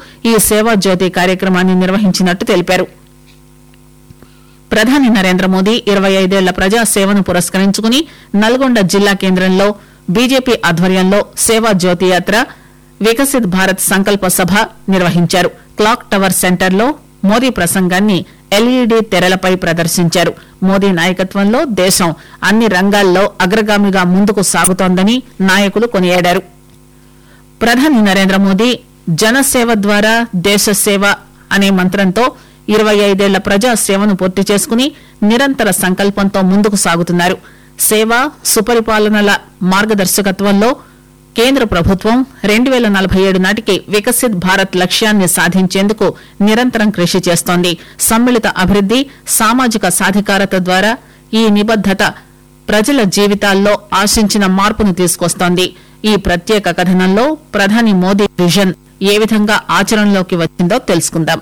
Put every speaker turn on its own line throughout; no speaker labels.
ఈ సేవా జ్యోతి కార్యక్రమాన్ని నిర్వహించినట్టు తెలిపారు ప్రధాని నరేంద్ర మోదీ ఇరవై ఐదేళ్ల ప్రజా సేవను పురస్కరించుకుని నల్గొండ జిల్లా కేంద్రంలో బీజేపీ ఆధ్వర్యంలో సేవా జ్యోతి యాత్ర వికసిత్ భారత్ సంకల్ప సభ నిర్వహించారు క్లాక్ టవర్ సెంటర్లో మోదీ ప్రసంగాన్ని ఎల్ఈడీ తెరలపై ప్రదర్శించారు మోదీ నాయకత్వంలో దేశం అన్ని రంగాల్లో అగ్రగామిగా ముందుకు సాగుతోందని నాయకులు కొనియాడారు ప్రధాని నరేంద్ర మోదీ జనసేవ ద్వారా దేశ సేవ అనే మంత్రంతో ఇరవై ఐదేళ్ల ప్రజా సేవను పూర్తి చేసుకుని నిరంతర సంకల్పంతో ముందుకు సాగుతున్నారు సేవ సుపరిపాలనల మార్గదర్శకత్వంలో కేంద్ర ప్రభుత్వం రెండు పేల నలభై ఏడు నాటికి వికసిత్ భారత్ లక్ష్యాన్ని సాధించేందుకు నిరంతరం కృషి చేస్తోంది సమ్మిళిత అభివృద్ది సామాజిక సాధికారత ద్వారా ఈ నిబద్దత ప్రజల జీవితాల్లో ఆశించిన మార్పును తీసుకొస్తోంది ఈ ప్రత్యేక కథనంలో ప్రధాని మోదీ విజన్ ఏ విధంగా ఆచరణలోకి వచ్చిందో తెలుసుకుందాం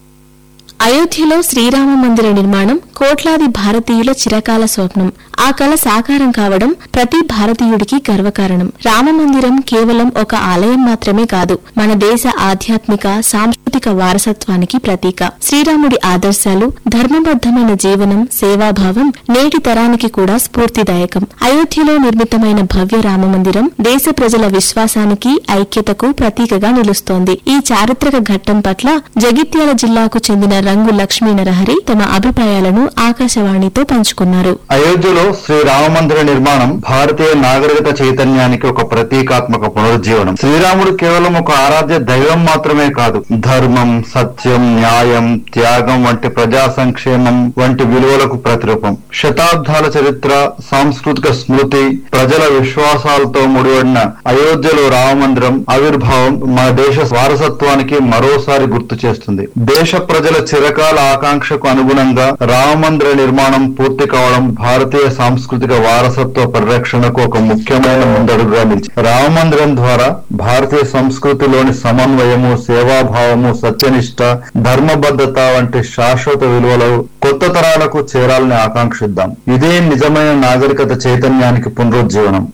అయోధ్యలో శ్రీరామ మందిర నిర్మాణం కోట్లాది భారతీయుల చిరకాల స్వప్నం ఆ కల సాకారం కావడం ప్రతి భారతీయుడికి గర్వకారణం రామ మందిరం కేవలం ఒక ఆలయం మాత్రమే కాదు మన దేశ ఆధ్యాత్మిక సాంస్కృతిక వారసత్వానికి ప్రతీక శ్రీరాముడి ఆదర్శాలు ధర్మబద్దమైన జీవనం సేవాభావం నేటి తరానికి కూడా స్ఫూర్తిదాయకం అయోధ్యలో నిర్మితమైన భవ్య రామ మందిరం దేశ ప్రజల విశ్వాసానికి ఐక్యతకు ప్రతీకగా నిలుస్తోంది ఈ చారిత్రక ఘట్టం పట్ల జగిత్యాల జిల్లాకు చెందిన రంగు లక్ష్మీ నరహరి తమ అభిప్రాయాలను ఆకాశవాణితో పంచుకున్నారు
అయోధ్యలో శ్రీ రామ మందిర నిర్మాణం భారతీయ నాగరికత చైతన్యానికి ఒక ప్రతీకాత్మక పునరుజ్జీవనం శ్రీరాముడు కేవలం ఒక ఆరాధ్య దైవం మాత్రమే కాదు ధర్మం సత్యం న్యాయం త్యాగం వంటి ప్రజా సంక్షేమం వంటి విలువలకు ప్రతిరూపం శతాబ్దాల చరిత్ర సాంస్కృతిక స్మృతి ప్రజల విశ్వాసాలతో ముడిపడిన అయోధ్యలో రామ మందిరం ఆవిర్భావం మన దేశ వారసత్వానికి మరోసారి గుర్తు చేస్తుంది దేశ ప్రజల చిరకాల ఆకాంక్షకు అనుగుణంగా రామ మందిర నిర్మాణం పూర్తి కావడం భారతీయ సాంస్కృతిక వారసత్వ పరిరక్షణకు ఒక ముఖ్యమైన ముందడుగుగా నిలిచి రామ మందిరం ద్వారా భారతీయ సంస్కృతిలోని సమన్వయము సేవాభావము సత్యనిష్ట ధర్మబద్ధత వంటి శాశ్వత విలువలు కొత్త తరాలకు చేరాలని ఆకాంక్షిద్దాం ఇదే నిజమైన నాగరికత చైతన్యానికి పునరుజ్జీవనం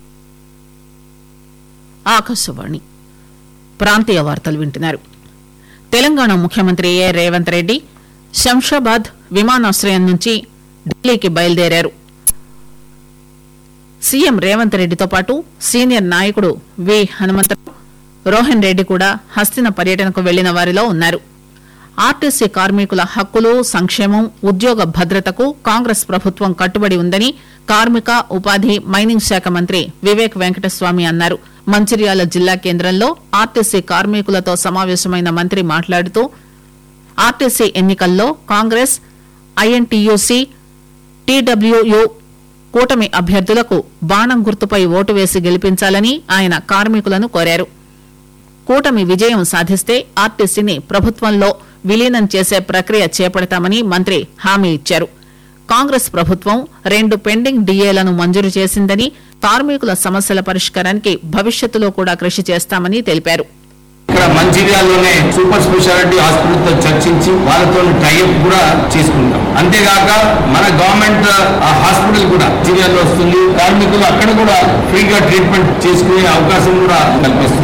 ఆకాశవాణి ప్రాంతీయ వార్తలు వింటున్నారు తెలంగాణ ముఖ్యమంత్రి ఏ రేవంత్ రెడ్డి శంషాబాద్ విమానాశ్రయం నుంచి ఢిల్లీకి బయలుదేరారు సీఎం రేవంత్ రెడ్డితో పాటు సీనియర్ నాయకుడు వి హనుమంతరావు రోహన్ రెడ్డి కూడా హస్తిన పర్యటనకు వెళ్లిన వారిలో ఉన్నారు ఆర్టీసీ కార్మికుల హక్కులు సంక్షేమం ఉద్యోగ భద్రతకు కాంగ్రెస్ ప్రభుత్వం కట్టుబడి ఉందని కార్మిక ఉపాధి మైనింగ్ శాఖ మంత్రి వివేక్ వెంకటస్వామి అన్నారు మంచిర్యాల జిల్లా కేంద్రంలో ఆర్టీసీ కార్మికులతో సమావేశమైన మంత్రి మాట్లాడుతూ ఆర్టీసీ ఎన్నికల్లో కాంగ్రెస్ ఐఎన్టీయూసీ టీడబ్ల్యూయూ కూటమి అభ్యర్థులకు బాణం గుర్తుపై ఓటు వేసి గెలిపించాలని ఆయన కార్మికులను కోరారు కూటమి విజయం సాధిస్తే ఆర్టీసీని ప్రభుత్వంలో విలీనం చేసే ప్రక్రియ చేపడతామని మంత్రి హామీ ఇచ్చారు కాంగ్రెస్ ప్రభుత్వం రెండు పెండింగ్ డిఏలను మంజూరు చేసిందని కార్మికుల సమస్యల పరిష్కారానికి భవిష్యత్తులో కూడా కృషి చేస్తామని తెలిపారు
ఇక్కడ మంచిర్యాలలోనే సూపర్ స్పెషాలిటీ హాస్పిటల్ తో చర్చించి వాళ్ళతో టైఅప్ కూడా చేసుకుంటాం అంతేగాక మన గవర్నమెంట్ ఆ హాస్పిటల్ కూడా మంచిర్యాలలో వస్తుంది కార్మికులు అక్కడ కూడా ఫ్రీగా ట్రీట్మెంట్ చేసుకునే అవకాశం కూడా కల్పిస్తుంది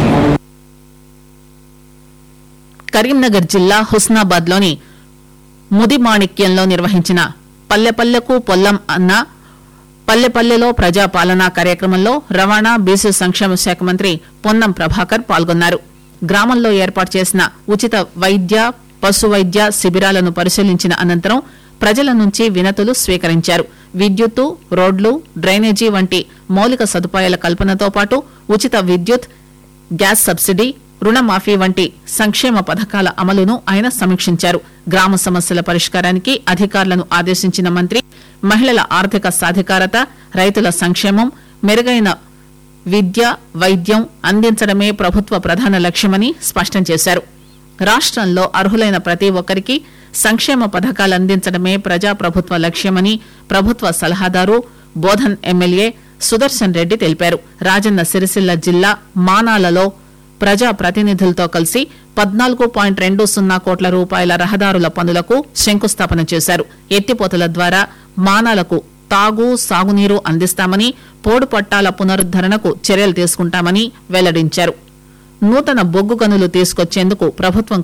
కరీంనగర్ జిల్లా హుస్నాబాద్ లోని ముదిమాణిక్యంలో నిర్వహించిన పల్లెపల్లెకు పొల్లం అన్న పల్లెపల్లెలో ప్రజాపాలన కార్యక్రమంలో రవాణా బీసీ సంక్షేమ శాఖ మంత్రి పొన్నం ప్రభాకర్ పాల్గొన్నారు గ్రామంలో ఏర్పాటు చేసిన ఉచిత వైద్య పశు వైద్య శిబిరాలను పరిశీలించిన అనంతరం ప్రజల నుంచి వినతులు స్వీకరించారు విద్యుత్తు రోడ్లు డ్రైనేజీ వంటి మౌలిక సదుపాయాల కల్పనతో పాటు ఉచిత విద్యుత్ గ్యాస్ సబ్సిడీ రుణమాఫీ వంటి సంక్షేమ పథకాల అమలును ఆయన సమీక్షించారు గ్రామ సమస్యల పరిష్కారానికి అధికారులను ఆదేశించిన మంత్రి మహిళల ఆర్థిక సాధికారత రైతుల సంక్షేమం మెరుగైన విద్య వైద్యం అందించడమే ప్రభుత్వ ప్రధాన లక్ష్యమని స్పష్టం చేశారు రాష్ట్రంలో అర్హులైన ప్రతి ఒక్కరికి సంక్షేమ పథకాలు అందించడమే ప్రజాప్రభుత్వ లక్ష్యమని ప్రభుత్వ సలహాదారు బోధన్ ఎమ్మెల్యే సుదర్శన్ రెడ్డి తెలిపారు రాజన్న సిరిసిల్ల జిల్లా మానాలలో ప్రజా ప్రతినిధులతో కలిసి పద్నాలుగు పాయింట్ రెండు సున్నా కోట్ల రూపాయల రహదారుల పనులకు శంకుస్థాపన చేశారు ఎత్తిపోతల ద్వారా మానాలకు తాగు సాగునీరు అందిస్తామని పోడు పట్టాల పునరుద్దరణకు చర్యలు తీసుకుంటామని వెల్లడించారు నూతన బొగ్గు గనులు తీసుకొచ్చేందుకు ప్రభుత్వం